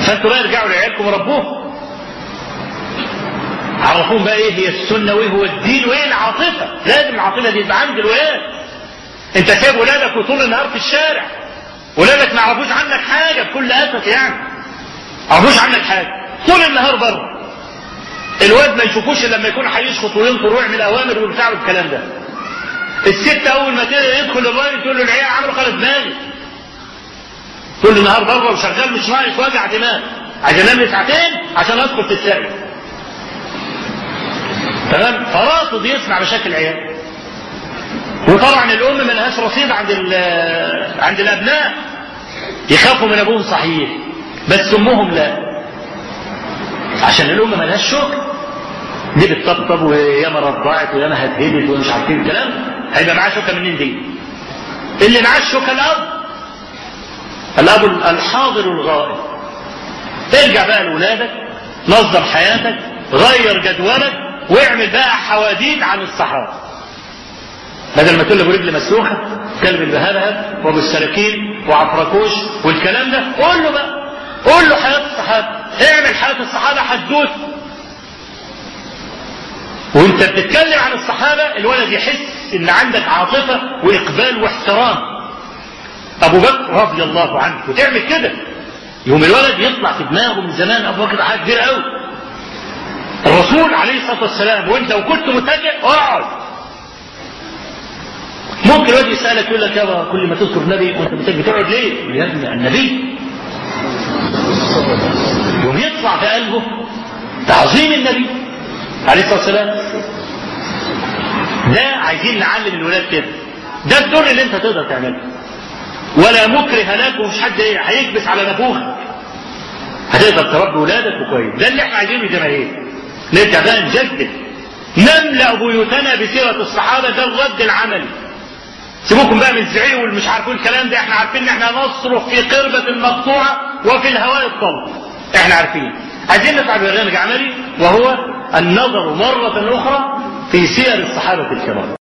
فانتوا بقى ارجعوا لعيالكم وربوهم عرفوهم بقى ايه هي السنه وايه هو الدين وايه العاطفه لازم العاطفه دي تبقى عند الولاد انت سايب ولادك وطول النهار في الشارع ولادك ما يعرفوش عنك حاجه بكل اسف يعني ما يعرفوش عنك حاجه طول النهار بره الواد ما يشوفوش الا لما يكون هيشخط وينطر ويعمل اوامر وبتاع والكلام ده الست اول ما يدخل الراجل تقول له العيال عملوا خلف دماغي طول النهار بره وشغال مش ناقص وجع دماغ عشان انام لي ساعتين عشان ادخل في السائل تمام فرافض يسمع مشاكل العيال وطبعا الام ما لهاش رصيد عند عند الابناء يخافوا من ابوهم صحيح بس امهم لا عشان الام ما لهاش شكر دي بتطبطب وياما رضعت وياما هدهدت ومش عارفين الكلام هيبقى معاه شوكه منين دي؟ اللي معاه الشوكه الاب الاب الحاضر الغائب ارجع بقى لاولادك نظم حياتك غير جدولك واعمل بقى حواديت عن الصحابه بدل ما تقول له رجل مسلوخه كلب البهبهب وابو السراكين وعفركوش والكلام ده قول له بقى قول له حياه الصحابه اعمل حياه الصحابه حدوث وانت بتتكلم عن الصحابه الولد يحس ان عندك عاطفه واقبال واحترام ابو بكر رضي الله عنه وتعمل كده يوم الولد يطلع في دماغه من زمان ابو بكر حاجه كبيره قوي الرسول عليه الصلاه والسلام وانت وكنت متكئ اقعد ممكن الواد يسالك يقول لك يابا كل ما تذكر النبي وانت متكئ تقعد ليه؟ يا ابني النبي يوم يطلع في قلبه تعظيم النبي عليه الصلاه والسلام ده عايزين نعلم الولاد كده ده الدور اللي انت تقدر تعمله ولا مكره لك ومش حد ايه هيكبس على نافوخك هتقدر تربي ولادك وكويس ده اللي احنا عايزينه الجماهير نرجع بقى نجدد نملا بيوتنا بسيره الصحابه ده الرد العملي سيبوكم بقى من الزعيق والمش عارفين الكلام ده احنا عارفين ان احنا نصرخ في قربة مقطوعة وفي الهواء الطلق احنا عارفين عايزين نفعل برنامج عملي وهو النظر مرة اخرى في سير الصحابة الكرام